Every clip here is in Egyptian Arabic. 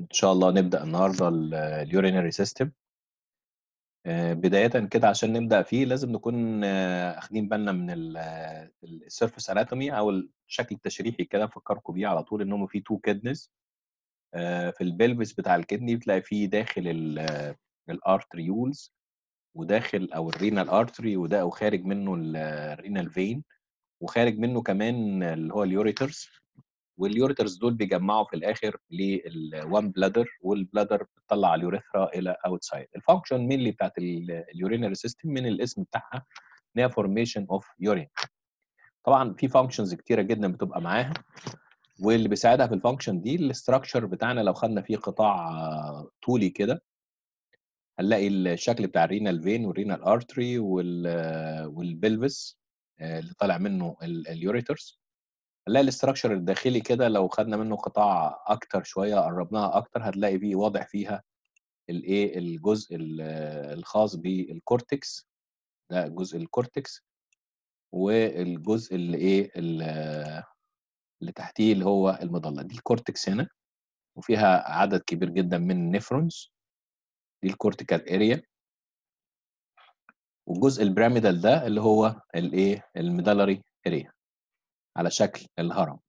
إن شاء الله نبدأ النهارده ال الurinary system. آآ بدايةً كده عشان نبدأ فيه لازم نكون آخدين بالنا من ال الsurface anatomy أو الشكل التشريحي كده أفكّركم بيه على طول إن هم في 2 kidneys آآ في الpelvis بتاع الkidney بتلاقي في داخل ال الarterioles وداخل أو الrenal artery وده وخارج منه ال الrenal vein وخارج منه كمان اللي هو الureters والureters دول بيجمّعوا في الآخر لل1 bladder والbladder بتطلّع الurethra إلى outside. الfunction mainly بتاعة ال الurinary system من الاسم بتاعها إن هي formation of urine. طبعًا في functions كتيرة جدًا بتبقى معاها واللي بيساعدها في الfunction دي الstructure بتاعنا لو خدنا فيه قطاع طولي كده هنلاقي الشكل بتاع الrenal vein والrenal artery وال والpelvis آآ اللي طالع منه ال الureters. هنلاقي الstructure الداخلي كده لو خدنا منه قطاع أكتر شوية قرّبناها أكتر هتلاقي فيه واضح فيها الإيه، الجزء ال الخاص بالcortex ده جزء الcortex والجزء اللي إيه، ال اللي تحتيه اللي هو المظلة. دي الcortex هنا وفيها عدد كبير جدًا من الnephrons دي الcortical area. والجزء الpyramidal ده اللي هو الإيه، الmedullary area على شكل الهرم.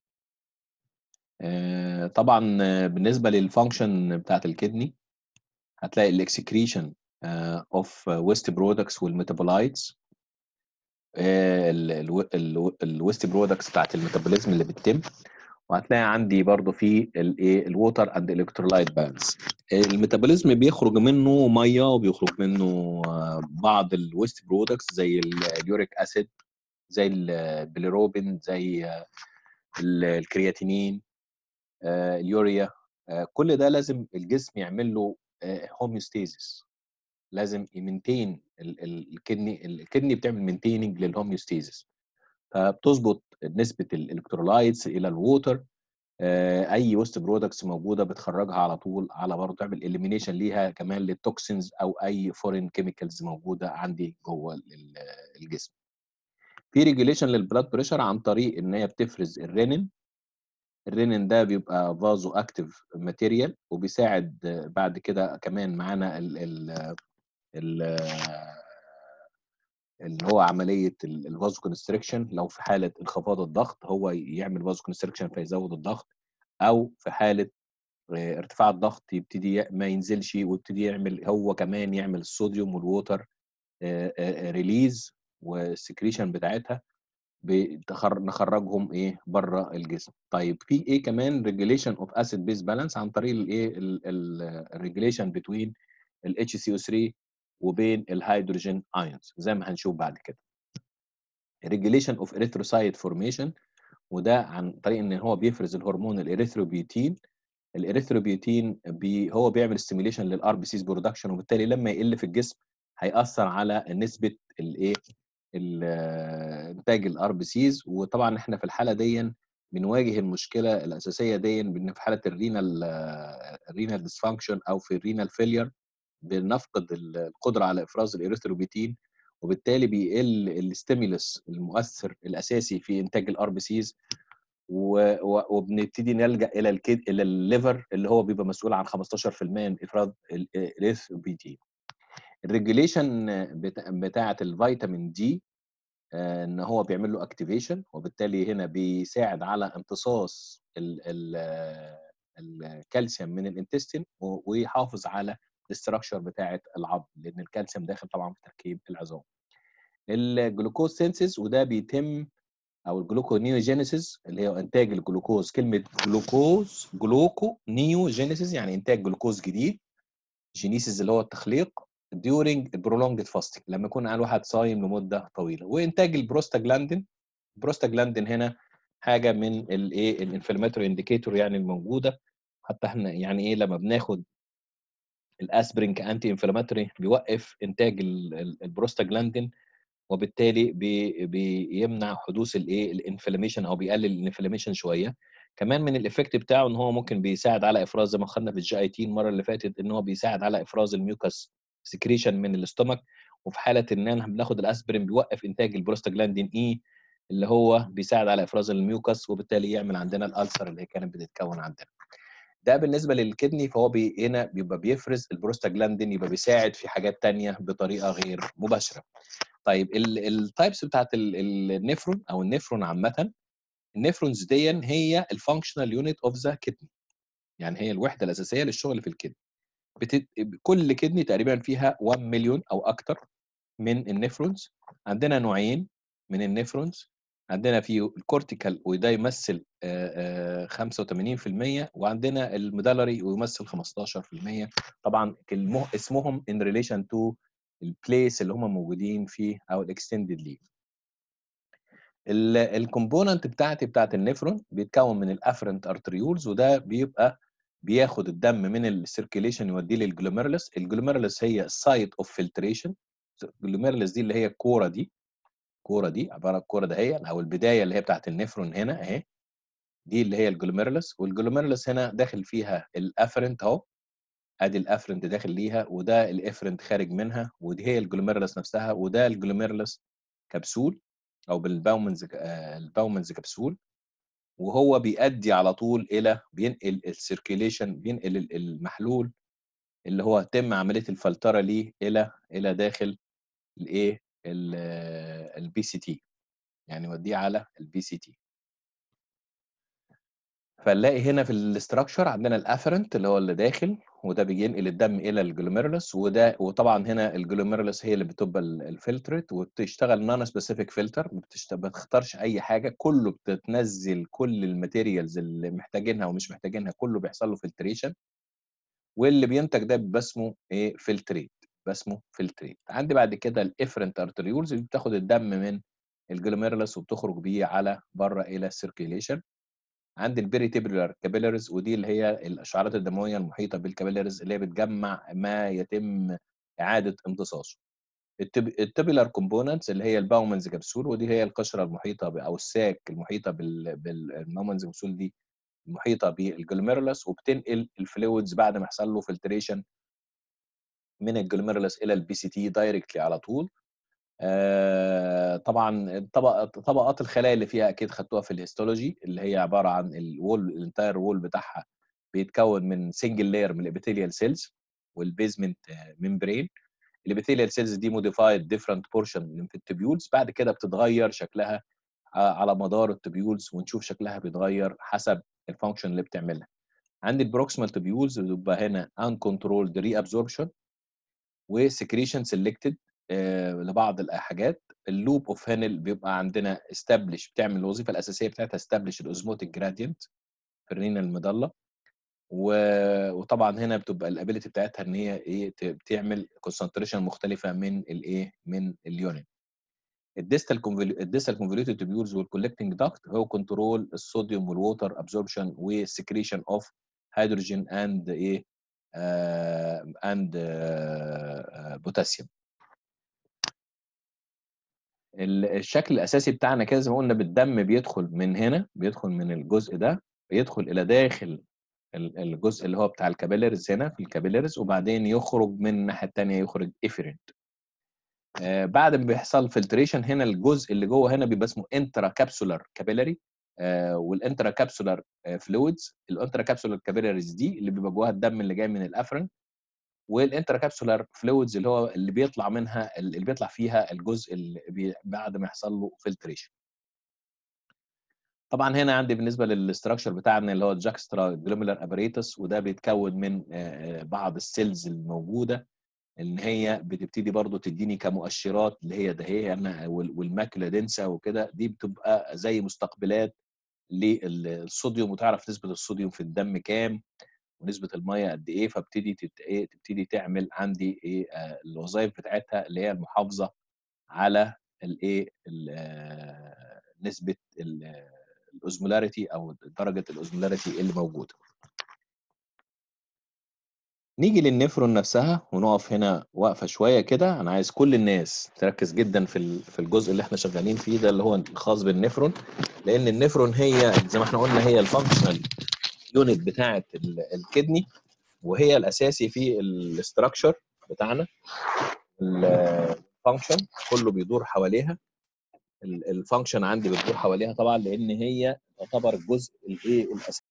آآ طبعًا بالنسبة للfunction بتاعة الkidney هتلاقي الexcretion آآ of waste products والmetabolites آآ ال الو الو الwaste products بتاعة الmetabolism اللي بتتم وهتلاقي عندي برضه في الإيه، الwater and electrolyte balance. الmetabolism بيخرج منه مَيّة وبيخرج منه بعض الwaste products زي ال الuric acid زي الbilirubin زي ال الكرياتينين آآ اليوريا آآ كل ده لازم الجسم يعمل له آآ homeostasis لازم يmaintain ال ال الkidney الkidney بتعمل maintaining للhomeostasis فبتضبط نسبة الelectrolytes إلى الwater آآ أي waste products موجودة بتخرّجها على طول على برضه تعمل elimination ليها كمان للtoxins أو أي foreign chemicals موجودة عندي جوّه ال الجسم. في regulation للblood pressure عن طريق إن هي بتفرز الrenin الrenin ده بيبقى vasoactive material وبيساعد بعد كده كمان معانا ال ال ال اللي هو عملية ال الvasoconstriction لو في حالة انخفاض الضغط هو يعمل vasoconstriction فيزوّد الضغط أو في حالة آآ ارتفاع الضغط يبتدي ي ما ينزلش ويبتدي يعمل هو كمان يعمل الصوديوم والwater آآ آآ release والsecretion بتاعتها بتخر نخرّجهم إيه، برّه الجسم. طيب في إيه كمان regulation of acid base balance عن طريق الإيه، ال ال الregulation between الHCO3 وبين الhydrogen ions زي ما هنشوف بعد كده. regulation of erythrocyte formation وده عن طريق إن هو بيفرز الهرمون الerythropoietin الerythropoietin بي هو بيعمل stimulation للRBCs production وبالتالي لمّا يقل في الجسم هيأثّر على نسبة الإيه، ال إنتاج الRBCs وطبعًا إحنا في الحالة ديًّا بنواجه المشكلة الأساسية ديًّا بإن في حالة الrenal الrenal dysfunction أو في الrenal failure بنفقد ال القدرة على إفراز الerythropoietin وبالتالي بيقل الstimulus المؤثر الأساسي في إنتاج الRBCs و و وبنبتدي نلجأ إلى الكد إلى الliver اللي هو بيبقى مسؤول عن 15% من إفراز ال الerythropoietin. الregulation بتا بتاعة الفيتامين D آآ إن هو بيعمل له activation وبالتالي هنا بيساعد على امتصاص ال ال الكالسيوم من الintestine و ويحافظ على الstructure بتاعة العضم، لإن الكالسيوم داخل طبعًا في تركيب العظام. الglucose synthesis وده بيتم أو الgluconeogenesis اللي هو إنتاج الجلوكوز كلمة glucose gluconeogenesis يعني إنتاج جلوكوز جديد genesis اللي هو التخليق during prolonged fasting لمّا يكون الواحد صايم لمدة طويلة. وإنتاج البروستاجلاندين، البروستاجلاندين هنا حاجة من الإيه، الinflammatory indicator يعني الموجودة حتى إحنا يعني إيه، لمّا بناخد الaspirin كanti inflammatory بيوقّف إنتاج ال ال البروستاجلاندين وبالتالي بي بيمنع حدوث الإيه، الinflammation أو بيقلل الinflammation شوية. كمان من الeffect بتاعه إن هو ممكن بيساعد على إفراز زي ما خدنا في الGIT المرّة اللي فاتت إن هو بيساعد على إفراز الmucus secretion من الstomach وفي حالة إن إحنا بناخد الaspirin بيوقّف إنتاج البروستاجلاندين E اللي هو بيساعد على إفراز الmucus وبالتالي يعمل عندنا الألسر اللي هي كانت بتتكوّن عندنا. ده بالنسبه للكدني فهو بي هنا بيبقى بيفرز البروستاجلاندين يبقى بيساعد في حاجات تانية بطريقه غير مباشره طيب التايبس بتاعت النفرون او النفرون عامه النفرونز دي هي الفانكشنال يونت اوف ذا كدني يعني هي الوحده الاساسيه للشغل في الكدني بتت... كل كدني تقريبا فيها 1 مليون او اكتر من النفرونز عندنا نوعين من النفرونز عندنا في الكورتيكال وده يمثل 85% وعندنا الميدالري ويمثل 15% طبعا اسمهم in relation to البليس اللي هم موجودين فيه او الاكستندد ليف الكومبوننت بتاعتي بتاعت النفرون بيتكون من الافرنت ارتريولز وده بيبقى بياخد الدم من السيركيليشن يوديه للجلوميرلس الجلوميرلس هي سايت اوف فلتريشن الجلوميرلس دي اللي هي الكوره دي الكوره دي عباره عن الكوره ده هي او البدايه اللي هي بتاعت النفرون هنا اهي دي اللي هي الجلوميرلس والجلوميرلس هنا داخل فيها الافرنت اهو ادي الافرنت داخل ليها وده الافرنت خارج منها ودي هي الجلوميرلس نفسها وده الجلوميرلس كبسول او بالباومنز الباومنز كبسول وهو بيؤدي على طول الى بينقل السيركيليشن بينقل المحلول اللي هو تم عمليه الفلتره ليه الى الى داخل الايه البي سي تي يعني يوديه على البي سي تي فنلاقي هنا في الاستراكشر عندنا الافرنت اللي هو اللي داخل وده بينقل الدم الى الجلوميرولس وده وطبعا هنا الجلوميرولس هي اللي بتبقى الفلترت وبتشتغل نون سبيسيفيك فلتر ما بتختارش اي حاجه كله بتتنزل كل الماتيريالز اللي محتاجينها ومش محتاجينها كله بيحصل له فلتريشن واللي بينتج ده بيبقى اسمه ايه فلتريت اسمه فلتريت عندي بعد كده الافرنت ارتريولز اللي بتاخد الدم من الجلوميرولس وبتخرج بيه على بره الى السيركيليشن عندي البيريتيبولار كابيلاريز ودي اللي هي الاشعارات الدمويه المحيطه بالكابيلاريز اللي هي بتجمع ما يتم اعاده امتصاصه التبلر كومبوننتس اللي هي الباومنز كبسول ودي هي القشره المحيطه او الساك المحيطه بالباومنز كبسول دي المحيطه بالجلوميرولس وبتنقل الفلويدز بعد ما يحصل له فلتريشن من الجلوميرولس الى البي سي تي دايركتلي على طول آه طبعا طبق طبقات الخلايا اللي فيها اكيد خدتوها في الهيستولوجي اللي هي عباره عن الوول الانتاير وول بتاعها بيتكون من سنجل لاير من الابيثيليال سيلز والبيزمنت ممبرين الابيثيليال سيلز دي موديفايد ديفرنت بورشن من في التبيولز بعد كده بتتغير شكلها على مدار التبيولز ونشوف شكلها بيتغير حسب الفانكشن اللي بتعملها عندي البروكسيمال تبيولز بيبقى هنا ان كنترولد ري ابزوربشن وسكريشن سيلكتد لبعض الحاجات اللوب اوف هانل بيبقى عندنا استابلش بتعمل الوظيفه الاساسيه بتاعتها استابلش الاوزموتيك جرادينت في الرينا المضله وطبعا هنا بتبقى الابيلتي بتاعتها ان هي ايه بتعمل كونسنتريشن مختلفه من الايه من اليونين الديستال الديستال كونفوليوتد تبيولز والكولكتنج داكت هو كنترول الصوديوم والووتر ابزوربشن والسكريشن اوف هيدروجين اند ايه اند بوتاسيوم الشكل الاساسي بتاعنا كده زي ما قلنا بالدم بيدخل من هنا بيدخل من الجزء ده بيدخل الى داخل الجزء اللي هو بتاع الكابيلرز هنا في الكابيلرز وبعدين يخرج من الناحيه الثانيه يخرج افرنت آه بعد ما بيحصل فلتريشن هنا الجزء اللي جوه هنا بيبقى اسمه انترا كابسولار كابيلاري آه والانترا كابسولار آه فلويدز الانترا كابسولار كابيلاريز دي اللي بيبقى جواها الدم اللي جاي من الافرنت والانترا كابسولار فلويدز اللي هو اللي بيطلع منها اللي بيطلع فيها الجزء اللي بي بعد ما يحصل له فلتريشن طبعا هنا عندي بالنسبه للاستراكشر بتاعنا اللي هو الجاكسترا جلوميلر ابريتس وده بيتكون من بعض السيلز الموجوده ان هي بتبتدي برضو تديني كمؤشرات اللي هي ده هي انا والماكولا دنسا وكده دي بتبقى زي مستقبلات للصوديوم وتعرف نسبه الصوديوم في الدم كام ونسبه الميه قد ايه فابتدي تت... ايه تبتدي تعمل عندي ايه آه الوظائف بتاعتها اللي هي المحافظه على الايه آه نسبه الاوزمولاريتي او درجه الاوزمولاريتي اللي موجوده نيجي للنفرون نفسها ونقف هنا وقفه شويه كده انا عايز كل الناس تركز جدا في في الجزء اللي احنا شغالين فيه ده اللي هو الخاص بالنفرون لان النفرون هي زي ما احنا قلنا هي الفانكشنال يونت بتاعه الكدني وهي الاساسي في الاستراكشر بتاعنا الفانكشن كله بيدور حواليها الفانكشن عندي بتدور حواليها طبعا لان هي تعتبر الجزء الايه الاساسي